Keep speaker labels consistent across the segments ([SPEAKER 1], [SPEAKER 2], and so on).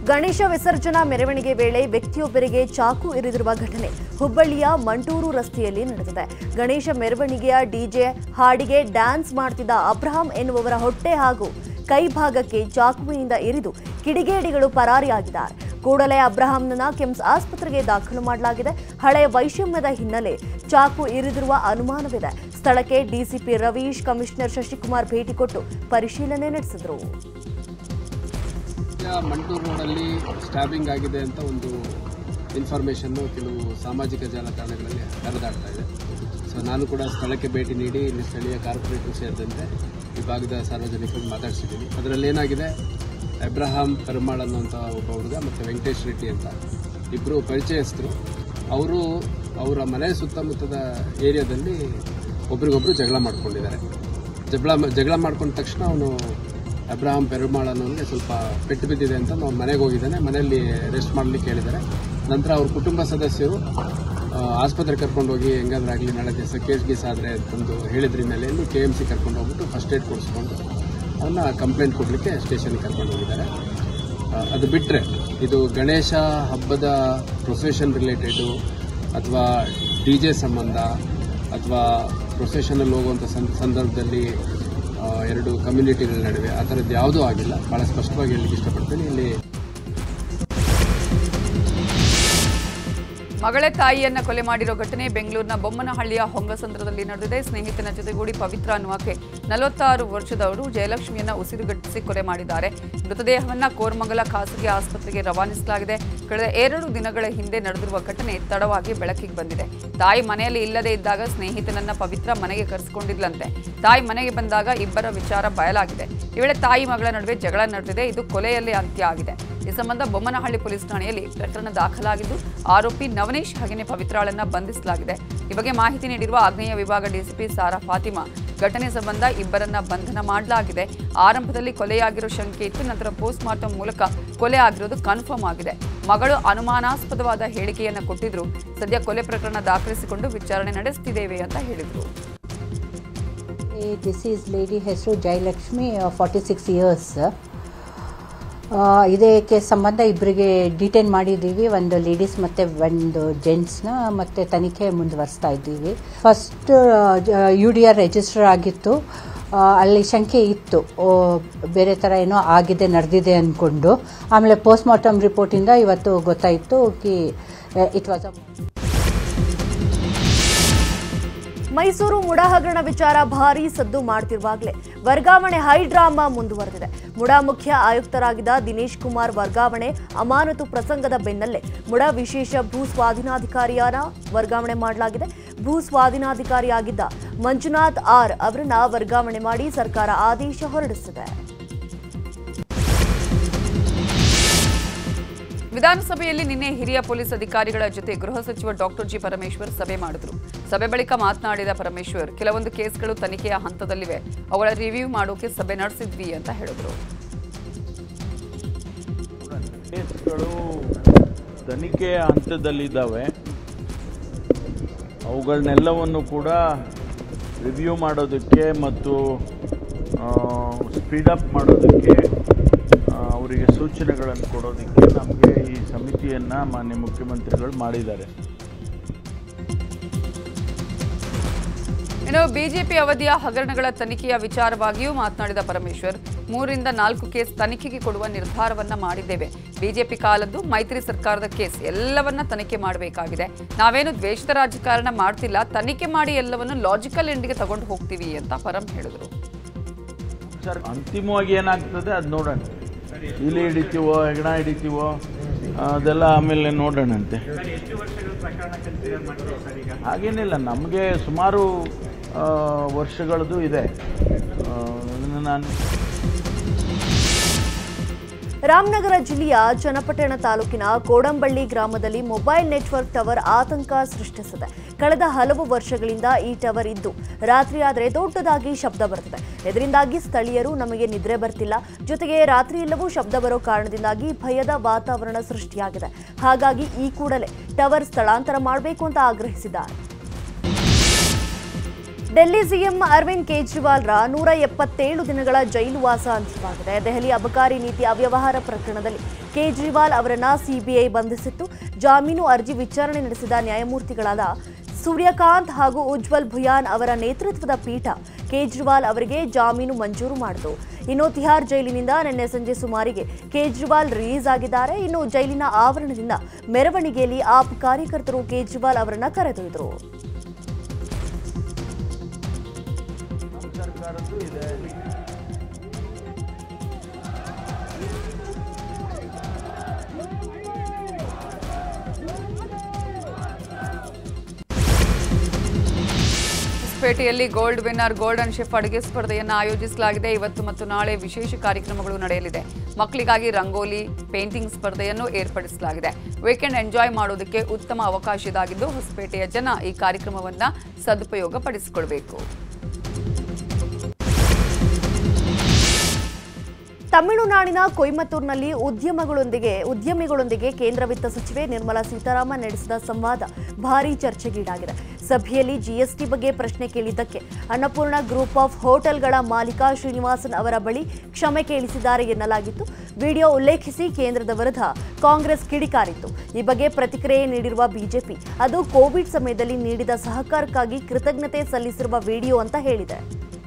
[SPEAKER 1] ಗಣೇಶ ವಿಸರ್ಜನಾ ಮೆರವಣಿಗೆ ವೇಳೆ ವ್ಯಕ್ತಿಯೊಬ್ಬರಿಗೆ ಚಾಕು ಇರಿದಿರುವ ಘಟನೆ ಹುಬ್ಬಳ್ಳಿಯ ಮಂಟೂರು ರಸ್ತೆಯಲ್ಲಿ ನಡೆದಿದೆ ಗಣೇಶ ಮೆರವಣಿಗೆಯ ಡಿಜೆ ಹಾಡಿಗೆ ಡ್ಯಾನ್ಸ್ ಮಾಡ್ತಿದ್ದ ಅಬ್ರಹಾಂ ಎನ್ನುವವರ ಹೊಟ್ಟೆ ಹಾಗೂ ಕೈ ಭಾಗಕ್ಕೆ ಚಾಕುವಿನಿಂದ ಇರಿದು ಕಿಡಿಗೇಡಿಗಳು ಪರಾರಿಯಾಗಿದ್ದಾರೆ ಕೂಡಲೇ ಅಬ್ರಹಾಂನನ್ನ ಕೆಮ್ಸ್ ಆಸ್ಪತ್ರೆಗೆ ದಾಖಲು ಮಾಡಲಾಗಿದೆ ಹಳೆಯ ವೈಷಮ್ಯದ ಹಿನ್ನೆಲೆ ಚಾಕು ಇರಿದಿರುವ ಅನುಮಾನವಿದೆ ಸ್ಥಳಕ್ಕೆ ಡಿಸಿಪಿ ರವೀಶ್ ಕಮಿಷನರ್ ಶಶಿಕುಮಾರ್ ಭೇಟಿ ಕೊಟ್ಟು ಪರಿಶೀಲನೆ ನಡೆಸಿದರು
[SPEAKER 2] ಈಗ ಮಂಟೂರು ರೋಡಲ್ಲಿ ಸ್ಟ್ಯಾಬಿಂಗ್ ಆಗಿದೆ ಅಂತ ಒಂದು ಇನ್ಫಾರ್ಮೇಷನ್ನು ಕೆಲವು ಸಾಮಾಜಿಕ ಜಾಲತಾಣಗಳಲ್ಲಿ ಹರಿದಾಡ್ತಾ ಇದೆ ಸೊ ನಾನು ಕೂಡ ಸ್ಥಳಕ್ಕೆ ಭೇಟಿ ನೀಡಿ ಇಲ್ಲಿ ಸ್ಥಳೀಯ ಕಾರ್ಪೊರೇಟರ್ ಸೇರಿದಂತೆ ಈ ಭಾಗದ ಸಾರ್ವಜನಿಕರು ಮಾತಾಡಿಸಿದ್ದೀನಿ ಅದರಲ್ಲಿ ಏನಾಗಿದೆ ಅಬ್ರಹಾಂ ಪೆರುಮಾಳ್ ಅನ್ನುವಂಥ ಒಬ್ಬ ಹುಡುಗ ಮತ್ತು ವೆಂಕಟೇಶ್ ರೆಡ್ಡಿ ಅಂತ ಇಬ್ಬರು ಪರಿಚಯಸ್ಥರು ಅವರು ಅವರ ಮನೆ ಸುತ್ತಮುತ್ತದ ಏರಿಯಾದಲ್ಲಿ ಒಬ್ರಿಗೊಬ್ರು ಜಗಳ ಮಾಡ್ಕೊಂಡಿದ್ದಾರೆ ಜಗಳ ಜಗಳ ಮಾಡ್ಕೊಂಡ ತಕ್ಷಣ ಅವನು ಅಬ್ರಹಾಂ ಪೆರುಮಾಳ್ ಅನ್ನೋನಿಗೆ ಸ್ವಲ್ಪ ಪೆಟ್ಟು ಬಿದ್ದಿದೆ ಅಂತ ಅವ್ನ ಮನೆಗೆ ಹೋಗಿದ್ದಾನೆ ಮನೆಯಲ್ಲಿ ರೆಸ್ಟ್ ಮಾಡಲಿಕ್ಕೆ ಹೇಳಿದ್ದಾರೆ ನಂತರ ಅವ್ರ ಕುಟುಂಬ ಸದಸ್ಯರು ಆ, ಆಸ್ಪತ್ರೆಗೆ ಕರ್ಕೊಂಡು ಹೋಗಿ ಹೆಂಗಾದ್ರೂ ಆಗಲಿ ನಾಳೆ ದಿವಸ ಕೇಸ್ ಗೀಸ್ ಆದರೆ ಅಂತಂದು ಹೇಳಿದ್ರ ಹಿನ್ನೆಲೆಯಲ್ಲಿ ಕೆ ಎಮ್ ಸಿ ಕರ್ಕೊಂಡು ಹೋಗ್ಬಿಟ್ಟು ಫಸ್ಟ್ ಏಡ್ ಕೊಡಿಸ್ಕೊಂಡು ಅವನ್ನ ಕಂಪ್ಲೇಂಟ್ ಕೊಡಲಿಕ್ಕೆ ಸ್ಟೇಷನ್ಗೆ ಕರ್ಕೊಂಡು ಹೋಗಿದ್ದಾರೆ ಆ, ಅದು ಬಿಟ್ಟರೆ ಇದು ಗಣೇಶ ಹಬ್ಬದ ಪ್ರೊಸೆಷನ್ ರಿಲೇಟೆಡು ಅಥವಾ ಡಿ ಜೆ ಸಂಬಂಧ ಅಥವಾ ಪ್ರೊಸೆಷನಲ್ಲಿ ಹೋಗುವಂಥ ಸಂ ಸಂದರ್ಭದಲ್ಲಿ ಆ, ಎರಡು ಕಮ್ಯುನಿಟಿಗಳ ನಡುವೆ ಆ ಥರದ್ದು ಯಾವುದೂ ಆಗಿಲ್ಲ ಭಾಳ ಸ್ಪಷ್ಟವಾಗಿ ಹೇಳಲಿಕ್ಕೆ ಇಷ್ಟಪಡ್ತೀನಿ ಇಲ್ಲಿ
[SPEAKER 3] ಮಗಳೇ ತಾಯಿಯನ್ನ ಕೊಲೆ ಮಾಡಿರೋ ಘಟನೆ ಬೆಂಗಳೂರಿನ ಬೊಮ್ಮನಹಳ್ಳಿಯ ಹೊಂಗಸಂದ್ರದಲ್ಲಿ ನಡೆದಿದೆ ಸ್ನೇಹಿತನ ಜೊತೆಗೂಡಿ ಪವಿತ್ರ ಅನ್ನುವಕ್ಕೆ ನಲವತ್ತಾರು ವರ್ಷದವರು ಜಯಲಕ್ಷ್ಮಿಯನ್ನ ಉಸಿರುಗಟ್ಟಿಸಿ ಕೊಲೆ ಮಾಡಿದ್ದಾರೆ ಮೃತದೇಹವನ್ನ ಕೋರಮಂಗಲ ಖಾಸಗಿ ಆಸ್ಪತ್ರೆಗೆ ರವಾನಿಸಲಾಗಿದೆ ಕಳೆದ ಎರಡು ದಿನಗಳ ಹಿಂದೆ ನಡೆದಿರುವ ಘಟನೆ ತಡವಾಗಿ ಬೆಳಕಿಗೆ ಬಂದಿದೆ ತಾಯಿ ಮನೆಯಲ್ಲಿ ಇಲ್ಲದೇ ಇದ್ದಾಗ ಸ್ನೇಹಿತನನ್ನ ಪವಿತ್ರ ಮನೆಗೆ ಕರೆಸಿಕೊಂಡಿದ್ಲಂತೆ ತಾಯಿ ಮನೆಗೆ ಬಂದಾಗ ಇಬ್ಬರ ವಿಚಾರ ಬಯಲಾಗಿದೆ ಈ ವೇಳೆ ತಾಯಿ ಮಗಳ ನಡುವೆ ಜಗಳ ನಡೆದಿದೆ ಇದು ಕೊಲೆಯಲ್ಲಿ ಅಂತ್ಯ ಆಗಿದೆ ಈ ಸಂಬಂಧ ಬೊಮ್ಮನಹಳ್ಳಿ ಪೊಲೀಸ್ ಠಾಣೆಯಲ್ಲಿ ಪ್ರಕರಣ ದಾಖಲಾಗಿದ್ದು ಆರೋಪಿ ನವನೀಶ್ ಹಾಗೆಯೇ ಪವಿತ್ರಾಳನ್ನ ಬಂಧಿಸಲಾಗಿದೆ ಈ ಬಗ್ಗೆ ಮಾಹಿತಿ ನೀಡಿರುವ ಆಗ್ನೇಯ ವಿಭಾಗ ಡಿಸಿಪಿ ಸಾರಾ ಫಾತಿಮಾ ಘಟನೆ ಸಂಬಂಧ ಇಬ್ಬರನ್ನ ಬಂಧನ ಮಾಡಲಾಗಿದೆ ಆರಂಭದಲ್ಲಿ ಕೊಲೆಯಾಗಿರೋ ಶಂಕೆ ಇತ್ತು ನಂತರ ಪೋಸ್ಟ್ ಮಾರ್ಟಂ ಮೂಲಕ ಕೊಲೆ ಆಗಿರೋದು ಕನ್ಫರ್ಮ್ ಆಗಿದೆ ಮಗಳು ಅನುಮಾನಾಸ್ಪದವಾದ ಹೇಳಿಕೆಯನ್ನ ಕೊಟ್ಟಿದ್ರು ಸದ್ಯ ಕೊಲೆ ಪ್ರಕರಣ ದಾಖಲಿಸಿಕೊಂಡು ವಿಚಾರಣೆ ನಡೆಸುತ್ತಿದ್ದೇವೆ ಅಂತ ಹೇಳಿದ್ರು
[SPEAKER 4] ದಿಸ್ ಈಸ್ ಲೇಡಿ ಹೆಸರು ಜಯಲಕ್ಷ್ಮಿ ಫಾರ್ಟಿ ಸಿಕ್ಸ್ ಇಯರ್ಸ್ ಇದಕ್ಕೆ ಸಂಬಂಧ ಇಬ್ಬರಿಗೆ ಡಿಟೈನ್ ಮಾಡಿದ್ದೀವಿ ಒಂದು ಲೇಡೀಸ್ ಮತ್ತು ಒಂದು ಜೆಂಟ್ಸ್ನ ಮತ್ತು ತನಿಖೆ ಮುಂದುವರಿಸ್ತಾ ಇದ್ದೀವಿ first U D R register ಆಗಿತ್ತು ಆ, ಅಲ್ಲಿ ಶಂಕೆ ಇತ್ತು ಓ, ಬೇರೆ ಥರ ಏನೋ ಆಗಿದೆ ನಡೆದಿದೆ ಅಂದ್ಕೊಂಡು ಆಮೇಲೆ ಪೋಸ್ಟ್ ಮಾರ್ಟಮ್ ರಿಪೋರ್ಟಿಂದ ಇವತ್ತು ಗೊತ್ತಾಯಿತು ಕಿ it was a
[SPEAKER 1] Mysuru MUDA ಹಗರಣ ವಿಚಾರ ಭಾರೀ ಸದ್ದು ಮಾಡ್ತಿರುವಾಗಲೇ ವರ್ಗಾವಣೆ ಹೈ ಡ್ರಾಮಾ ಮುಂದುವರೆದಿದೆ ಮುಡಾ ಮುಖ್ಯ ಆಯುಕ್ತರಾಗಿದ್ದ ದಿನೇಶ್ ಕುಮಾರ್ ವರ್ಗಾವಣೆ ಅಮಾನತು ಪ್ರಸಂಗದ ಬೆನ್ನಲ್ಲೇ ಮುಡಾ ವಿಶೇಷ ಭೂ ಸ್ವಾಧೀನಾಧಿಕಾರಿಯನ್ನ ವರ್ಗಾವಣೆ ಮಾಡಲಾಗಿದೆ ಭೂ ಸ್ವಾಧೀನಾಧಿಕಾರಿಯಾಗಿದ್ದ ಮಂಜುನಾಥ್ ಆರ್ ಅವರನ್ನ ವರ್ಗಾವಣೆ ಮಾಡಿ ಸರ್ಕಾರ ಆದೇಶ ಹೊರಡಿಸಿದೆ
[SPEAKER 3] ವಿಧಾನಸಭೆಯಲ್ಲಿ ನಿನ್ನೆ ಹಿರಿಯ ಪೊಲೀಸ್ ಅಧಿಕಾರಿಗಳ ಜೊತೆ ಗೃಹ ಸಚಿವ ಡಾಕ್ಟರ್ ಜಿ ಪರಮೇಶ್ವರ್ ಸಭೆ ಮಾಡಿದ್ರು ಸಭೆ ಬಳಿಕ ಮಾತನಾಡಿದ ಪರಮೇಶ್ವರ್ ಕೆಲವೊಂದು ಕೇಸ್ಗಳು ತನಿಖೆಯ ಹಂತದಲ್ಲಿವೆ ಅವುಗಳ ರಿವ್ಯೂ ಮಾಡೋಕೆ ಸಭೆ ನಡೆಸಿದ್ವಿ ಅಂತ ಹೇಳಿದ್ರು
[SPEAKER 5] ಕೇಸ್ಗಳು ತನಿಖೆಯ ಹಂತದಲ್ಲಿದ್ದಾವೆ ಅವುಗಳನ್ನೆಲ್ಲವನ್ನು ಕೂಡ ರಿವ್ಯೂ ಮಾಡೋದಕ್ಕೆ ಮತ್ತು ಸ್ಪೀಡಪ್ ಮಾಡೋದಕ್ಕೆ ಆ, ಅವರಿಗೆ ಸೂಚನೆಗಳನ್ನು ಕೊಡೋದಕ್ಕೆ ನಮಗೆ ಈ ಸಮಿತಿಯನ್ನು ಮಾನ್ಯ ಮುಖ್ಯಮಂತ್ರಿಗಳು ಮಾಡಿದ್ದಾರೆ
[SPEAKER 3] ಇನ್ನು ಬಿಜೆಪಿ ಅವಧಿಯ ಹಗರಣಗಳ ತನಿಖೆಯ ವಿಚಾರವಾಗಿಯೂ ಮಾತನಾಡಿದ ಪರಮೇಶ್ವರ್ ಮೂರರಿಂದ ನಾಲ್ಕು ಕೇಸ್ ತನಿಖೆಗೆ ಕೊಡುವ ನಿರ್ಧಾರವನ್ನ ಮಾಡಿದ್ದೇವೆ ಬಿಜೆಪಿ ಕಾಲದ್ದು ಮೈತ್ರಿ ಸರ್ಕಾರದ ಕೇಸ್ ಎಲ್ಲವನ್ನ ತನಿಖೆ ಮಾಡಬೇಕಾಗಿದೆ ನಾವೇನು ದ್ವೇಷದ ರಾಜಕಾರಣ ಮಾಡ್ತಿಲ್ಲ ತನಿಖೆ ಮಾಡಿ ಎಲ್ಲವನ್ನು ಲಾಜಿಕಲ್ ಎಂಡಿಗೆ ತಗೊಂಡು ಹೋಗ್ತೀವಿ ಅಂತ ಪರಂ ಹೇಳಿದರು
[SPEAKER 5] ಸರ್ ಅಂತಿಮವಾಗಿ ಏನಾಗ್ತದೆ ಅದು ನೋಡೋಣ ಇಲ್ಲಿ ಹಿಡಿತೀವೋ ಹೆಗಣ ಹಿಡಿತೀವೋ ಅದೆಲ್ಲ ಆಮೇಲೆ ನೋಡೋಣಂತೆ ಹಾಗೇನಿಲ್ಲ ನಮಗೆ ಸುಮಾರು ಆ, ವರ್ಷಗಳದ್ದು ಇದೆ ಆ, ಅದನ್ನು ನಾನು
[SPEAKER 1] ರಾಮನಗರ ಜಿಲ್ಲೆಯ ಚನ್ನಪಟ್ಟಣ ತಾಲೂಕಿನ ಕೋಡಂಬಳ್ಳಿ ಗ್ರಾಮದಲ್ಲಿ ಮೊಬೈಲ್ ನೆಟ್ವರ್ಕ್ ಟವರ್ ಆತಂಕ ಸೃಷ್ಟಿಸಿದೆ ಕಳೆದ ಹಲವು ವರ್ಷಗಳಿಂದ ಈ ಟವರ್ ಇದ್ದು ರಾತ್ರಿ ಆದರೆ ದೊಡ್ಡದಾಗಿ ಶಬ್ದ ಬರುತ್ತದೆ ಇದರಿಂದಾಗಿ ಸ್ಥಳೀಯರು ನಮಗೆ ನಿದ್ರೆ ಬರ್ತಿಲ್ಲ ಜೊತೆಗೆ ರಾತ್ರಿ ಎಲ್ಲವೂ ಶಬ್ದ ಬರೋ ಕಾರಣದಿಂದಾಗಿ ಭಯದ ವಾತಾವರಣ ಸೃಷ್ಟಿಯಾಗಿದೆ ಹಾಗಾಗಿ ಈ ಕೂಡಲೇ ಟವರ್ ಸ್ಥಳಾಂತರ ಮಾಡಬೇಕು ಅಂತ ಆಗ್ರಹಿಸಿದ್ದಾರೆ ಡೆಲ್ಲಿ ಸಿಎಂ ಅರವಿಂದ್ ಕೇಜ್ರಿವಾಲ್ರ ನೂರ ಎಪ್ಪತ್ತೇಳು ದಿನಗಳ ಜೈಲು ವಾಸ ಅಂತ್ಯವಾಗಿದೆ ದೆಹಲಿ ಅಬಕಾರಿ ನೀತಿ ಅವ್ಯವಹಾರ ಪ್ರಕರಣದಲ್ಲಿ ಕೇಜ್ರಿವಾಲ್ ಅವರನ್ನ ಸಿಬಿಐ ಬಂಧಿಸಿತ್ತು ಜಾಮೀನು ಅರ್ಜಿ ವಿಚಾರಣೆ ನಡೆಸಿದ ನ್ಯಾಯಮೂರ್ತಿಗಳಾದ ಸೂರ್ಯಕಾಂತ್ ಹಾಗೂ ಉಜ್ವಲ್ ಭುಯಾನ್ ಅವರ ನೇತೃತ್ವದ ಪೀಠ ಕೇಜ್ರಿವಾಲ್ ಅವರಿಗೆ ಜಾಮೀನು ಮಂಜೂರು ಮಾಡಿತು ಇನ್ನು ತಿಹಾರ್ ಜೈಲಿನಿಂದ ನಿನ್ನೆ ಸಂಜೆ ಸುಮಾರಿಗೆ ಕೇಜ್ರಿವಾಲ್ ರಿಲೀಸ್ ಆಗಿದ್ದಾರೆ ಇನ್ನು ಜೈಲಿನ ಆವರಣದಿಂದ ಮೆರವಣಿಗೆಯಲ್ಲಿ ಆಪ್ ಕಾರ್ಯಕರ್ತರು ಕೇಜ್ರಿವಾಲ್ ಅವರನ್ನ ಕರೆದೊಯ್ದರು
[SPEAKER 5] ನಮ್ಮ ಸರ್ಕಾರದ್ದು ಇದೆ
[SPEAKER 3] ಹೊಸಪೇಟೆಯಲ್ಲಿ ಗೋಲ್ಡ್ ವಿನ್ನರ್ ಗೋಲ್ಡನ್ ಶೆಫ್ ಅಡುಗೆ ಸ್ಪರ್ಧೆಯನ್ನು ಆಯೋಜಿಸಲಾಗಿದೆ ಇವತ್ತು ಮತ್ತು ನಾಳೆ ವಿಶೇಷ ಕಾರ್ಯಕ್ರಮಗಳು ನಡೆಯಲಿದೆ ಮಕ್ಕಳಿಗಾಗಿ ರಂಗೋಲಿ ಪೇಂಟಿಂಗ್ ಸ್ಪರ್ಧೆಯನ್ನು ಏರ್ಪಡಿಸಲಾಗಿದೆ ವೀಕೆಂಡ್ ಎಂಜಾಯ್ ಮಾಡೋದಕ್ಕೆ ಉತ್ತಮ ಅವಕಾಶ ಇದಾಗಿದ್ದು ಹೊಸಪೇಟೆಯ ಜನ ಈ ಕಾರ್ಯಕ್ರಮವನ್ನು ಸದುಪಯೋಗ ಪಡಿಸಿಕೊಳ್ಬೇಕು
[SPEAKER 1] ತಮಿಳುನಾಡಿನ ಕೊಯಮತ್ತೂರಿನಲ್ಲಿ ಉದ್ಯಮಗಳೊಂದಿಗೆ ಉದ್ಯಮಿಗಳೊಂದಿಗೆ ಕೇಂದ್ರ ವಿತ್ತ ಸಚಿವೆ ನಿರ್ಮಲಾ ಸೀತಾರಾಮನ್ ನಡೆಸಿದ ಸಂವಾದ ಭಾರೀ ಚರ್ಚೆಗೀಡಾಗಿದೆ ಸಭೆಯಲ್ಲಿ ಜಿಎಸ್ಟಿ ಬಗ್ಗೆ ಪ್ರಶ್ನೆ ಕೇಳಿದ್ದಕ್ಕೆ ಅನ್ನಪೂರ್ಣ ಗ್ರೂಪ್ ಆಫ್ ಹೋಟೆಲ್ಗಳ ಮಾಲೀಕ ಶ್ರೀನಿವಾಸನ್ ಅವರ ಬಳಿ ಕ್ಷಮೆ ಕೇಳಿಸಿದ್ದಾರೆ ಎನ್ನಲಾಗಿತ್ತು ವಿಡಿಯೋ ಉಲ್ಲೇಖಿಸಿ ಕೇಂದ್ರದ ವಿರುದ್ಧ ಕಾಂಗ್ರೆಸ್ ಕಿಡಿಕಾರಿತ್ತು ಈ ಬಗ್ಗೆ ಪ್ರತಿಕ್ರಿಯೆ ನೀಡಿರುವ ಬಿಜೆಪಿ ಅದು ಕೋವಿಡ್ ಸಮಯದಲ್ಲಿ ನೀಡಿದ ಸಹಕಾರಕ್ಕಾಗಿ ಕೃತಜ್ಞತೆ ಸಲ್ಲಿಸಿರುವ ವಿಡಿಯೋ ಅಂತ ಹೇಳಿದೆ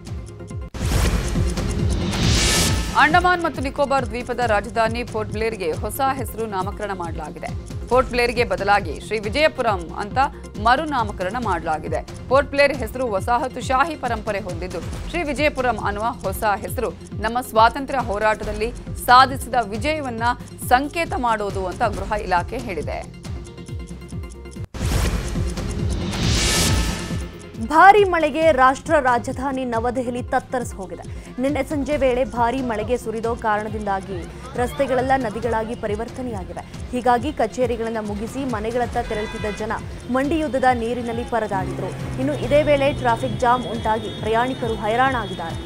[SPEAKER 3] ಅಂಡಮಾನ್ ಮತ್ತು ನಿಕೋಬಾರ್ ದ್ವೀಪದ ರಾಜಧಾನಿ ಪೋರ್ಟ್ ಬ್ಲೇರ್ಗೆ ಹೊಸ ಹೆಸರು ನಾಮಕರಣ ಮಾಡಲಾಗಿದೆ ಪೋರ್ಟ್ ಬ್ಲೇರ್ಗೆ ಬದಲಾಗಿ ಶ್ರೀ ವಿಜಯಪುರಂ ಅಂತ ಮರು ನಾಮಕರಣ ಮಾಡಲಾಗಿದೆ ಪೋರ್ಟ್ ಬ್ಲೇರ್ ಹೆಸರು ವಸಾಹತುಶಾಹಿ ಪರಂಪರೆ ಹೊಂದಿದ್ದು ಶ್ರೀ ವಿಜಯಪುರಂ ಅನ್ನುವ ಹೊಸ ಹೆಸರು ನಮ್ಮ ಸ್ವಾತಂತ್ರ್ಯ ಹೋರಾಟದಲ್ಲಿ ಸಾಧಿಸಿದ ವಿಜಯವನ್ನ ಸಂಕೇತ ಮಾಡೋದು ಅಂತ ಗೃಹ ಇಲಾಖೆ ಹೇಳಿದೆ
[SPEAKER 1] ಭಾರೀ ಮಳೆಗೆ ರಾಷ್ಟ್ರ ರಾಜಧಾನಿ ನವದೆಹಲಿ ತತ್ತರಿಸಿ ಹೋಗಿದೆ ನಿನ್ನೆ ಸಂಜೆ ವೇಳೆ ಭಾರೀ ಮಳೆಗೆ ಸುರಿದೋ ಕಾರಣದಿಂದಾಗಿ ರಸ್ತೆಗಳೆಲ್ಲ ನದಿಗಳಾಗಿ ಪರಿವರ್ತನೆಯಾಗಿವೆ ಹೀಗಾಗಿ ಕಚೇರಿಗಳನ್ನು ಮುಗಿಸಿ ಮನೆಗಳತ್ತ ತೆರಳುತ್ತಿದ್ದ ಜನ ಮಂಡಿಯುದ್ಧದ ನೀರಿನಲ್ಲಿ ಪರದಾಡಿದ್ರು ಇನ್ನು ಇದೇ ವೇಳೆ ಟ್ರಾಫಿಕ್ ಜಾಮ್ ಉಂಟಾಗಿ ಪ್ರಯಾಣಿಕರು ಹೈರಾಣಾಗಿದ್ದಾರೆ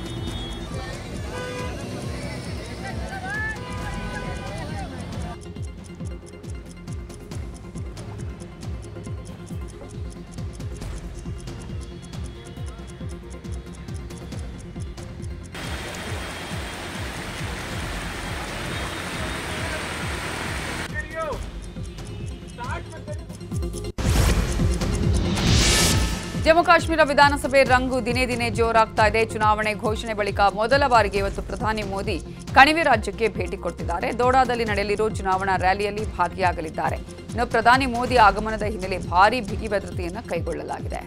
[SPEAKER 3] ಜಮ್ಮು ಕಾಶ್ಮೀರ ವಿಧಾನಸಭೆ ರಂಗು ದಿನೇ ದಿನೇ ಜೋರಾಗ್ತಾ ಇದೆ ಚುನಾವಣೆ ಘೋಷಣೆ ಬಳಿಕ ಮೊದಲ ಬಾರಿಗೆ ಇವತ್ತು ಪ್ರಧಾನಿ ಮೋದಿ ಕಣಿವೆ ರಾಜ್ಯಕ್ಕೆ ಭೇಟಿ ಕೊಡ್ತಿದ್ದಾರೆ ದೋಡಾದಲ್ಲಿ ನಡೆಯಲಿರೋ ಚುನಾವಣಾ ರ್ಯಾಲಿಯಲ್ಲಿ ಭಾಗಿಯಾಗಲಿದ್ದಾರೆ ಇನ್ನು ಪ್ರಧಾನಿ ಮೋದಿ ಆಗಮನದ ಹಿನ್ನೆಲೆ ಭಾರೀ ಬಿಗಿ ಭದ್ರತೆಯನ್ನು ಕೈಗೊಳ್ಳಲಾಗಿದೆ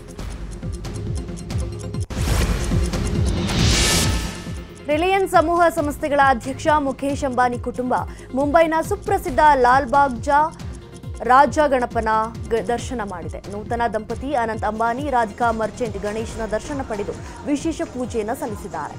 [SPEAKER 1] ರಿಲಯನ್ಸ್ ಸಮೂಹ ಸಂಸ್ಥೆಗಳ ಅಧ್ಯಕ್ಷ ಮುಖೇಶ್ ಅಂಬಾನಿ ಕುಟುಂಬ ಮುಂಬೈನ ಸುಪ್ರಸಿದ್ಧ ಲಾಲ್ಬಾಗ್ ಜಾ ರಾಜ ಗಣಪನ ಗ- ದರ್ಶನ ಮಾಡಿದೆ ನೂತನ ದಂಪತಿ ಅನಂತ್ ಅಂಬಾನಿ ರಾಧಿಕಾ ಮರ್ಚೆಂಟ್ ಗಣೇಶನ ದರ್ಶನ ಪಡೆದು ವಿಶೇಷ ಪೂಜೆಯನ್ನು ಸಲ್ಲಿಸಿದ್ದಾರೆ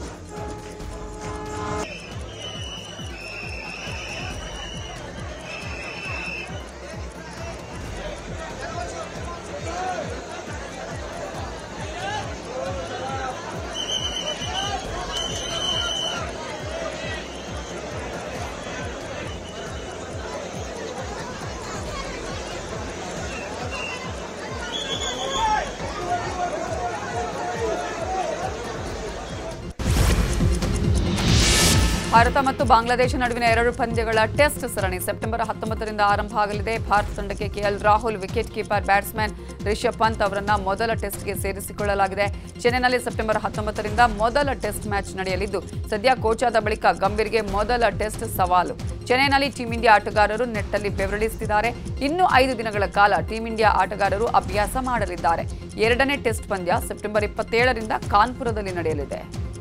[SPEAKER 3] ಭಾರತ ಮತ್ತು ಬಾಂಗ್ಲಾದೇಶ ನಡುವಿನ ಎರಡು ಪಂದ್ಯಗಳ ಟೆಸ್ಟ್ ಸರಣಿ ಸೆಪ್ಟೆಂಬರ್ ಹತ್ತೊಂಬತ್ತರಿಂದ ಆರಂಭ ಆಗಲಿದೆ ಭಾರತ ತಂಡಕ್ಕೆ KL Rahul wicket keeper batsman Rishabh Pant ಅವರನ್ನ ಮೊದಲ ಟೆಸ್ಟ್ಗೆ ಸೇರಿಸಿಕೊಳ್ಳಲಾಗಿದೆ ಚೆನ್ನೈನಲ್ಲಿ ಸೆಪ್ಟೆಂಬರ್ ಹತ್ತೊಂಬತ್ತರಿಂದ ಮೊದಲ ಟೆಸ್ಟ್ ಮ್ಯಾಚ್ ನಡೆಯಲಿದ್ದು ಸದ್ಯ ಕೋಚ್ ಆದ ಬಳಿಕ ಗಂಭೀರ್ಗೆ ಮೊದಲ ಟೆಸ್ಟ್ ಸವಾಲು ಚೆನ್ನೈನಲ್ಲಿ ಟೀಂ ಇಂಡಿಯಾ ಆಟಗಾರರು ನೆಟ್ಟಲ್ಲಿ ಬೆವರಳಿಸುತ್ತಿದ್ದಾರೆ ಇನ್ನು ಐದು ದಿನಗಳ ಕಾಲ ಟೀಂ ಇಂಡಿಯಾ ಆಟಗಾರರು ಅಭ್ಯಾಸ ಮಾಡಲಿದ್ದಾರೆ ಎರಡನೇ ಟೆಸ್ಟ್ ಪಂದ್ಯ ಸೆಪ್ಟೆಂಬರ್ ಇಪ್ಪತ್ತೇಳರಿಂದ ಕಾನ್ಪುರದಲ್ಲಿ ನಡೆಯಲಿದೆ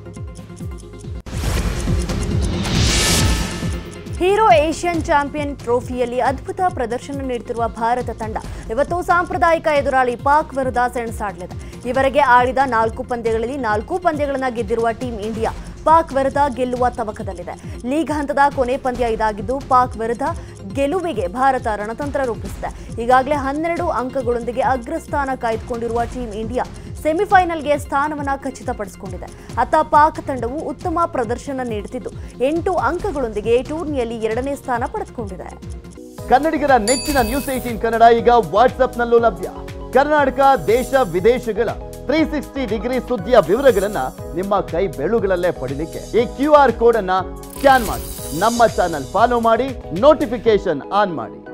[SPEAKER 1] ಹೀರೋ ಏಷ್ಯನ್ ಚಾಂಪಿಯನ್ ಟ್ರೋಫಿಯಲ್ಲಿ ಅದ್ಭುತ ಪ್ರದರ್ಶನ ನೀಡುತ್ತಿರುವ ಭಾರತ ತಂಡ ಇವತ್ತು ಸಾಂಪ್ರದಾಯಿಕ ಎದುರಾಳಿ ಪಾಕ್ ವಿರುದ್ಧ ಸೆಣಸಾಡಲಿದೆ ಇವರೆಗೆ ಆಡಿದ ನಾಲ್ಕು ಪಂದ್ಯಗಳಲ್ಲಿ ನಾಲ್ಕು ಪಂದ್ಯಗಳನ್ನು ಗೆದ್ದಿರುವ ಟೀಂ ಇಂಡಿಯಾ ಪಾಕ್ ವಿರುದ್ಧ ಗೆಲ್ಲುವ ತವಕದಲ್ಲಿದೆ ಲೀಗ್ ಹಂತದ ಕೊನೆ ಪಂದ್ಯ ಇದಾಗಿದ್ದು ಪಾಕ್ ವಿರುದ್ಧ ಗೆಲುವಿಗೆ ಭಾರತ ರಣತಂತ್ರ ರೂಪಿಸಿದೆ ಈಗಾಗಲೇ ಹನ್ನೆರಡು ಅಂಕಗಳೊಂದಿಗೆ ಅಗ್ರಸ್ಥಾನ ಕಾಯ್ದುಕೊಂಡಿರುವ ಟೀಂ ಇಂಡಿಯಾ ಸೆಮಿಫೈನಲ್ಗೆ ಸ್ಥಾನವನ್ನು ಖಚಿತಪಡಿಸಿಕೊಂಡಿದೆ ಅತ್ತ ಪಾಕ್ ತಂಡವು ಉತ್ತಮ ಪ್ರದರ್ಶನ ನೀಡುತ್ತಿದ್ದು ಎಂಟು ಅಂಕಗಳೊಂದಿಗೆ ಟೂರ್ನಿಯಲ್ಲಿ ಎರಡನೇ ಸ್ಥಾನ ಪಡೆದುಕೊಂಡಿದೆ
[SPEAKER 6] ಕನ್ನಡಿಗರ ನೆಚ್ಚಿನ ನ್ಯೂಸ್ ಏಟೀನ್ ಕನ್ನಡ ಈಗ ವಾಟ್ಸ್ಆಪ್ನಲ್ಲೂ ಲಭ್ಯ ಕರ್ನಾಟಕ ದೇಶ ವಿದೇಶಗಳ ತ್ರೀ ಸಿಕ್ಸ್ಟಿ ಡಿಗ್ರಿ ಸುದ್ದಿಯ ವಿವರಗಳನ್ನ ನಿಮ್ಮ ಕೈ ಬೆರಳುಗಳಲ್ಲೇ ಪಡಿಲಿಕ್ಕೆ ಈ ಕ್ಯೂ ಆರ್ ಕೋಡ್ ಅನ್ನ ಸ್ಕ್ಯಾನ್ ಮಾಡಿ ನಮ್ಮ ಚಾನಲ್ ಫಾಲೋ ಮಾಡಿ ನೋಟಿಫಿಕೇಶನ್ ಆನ್ ಮಾಡಿ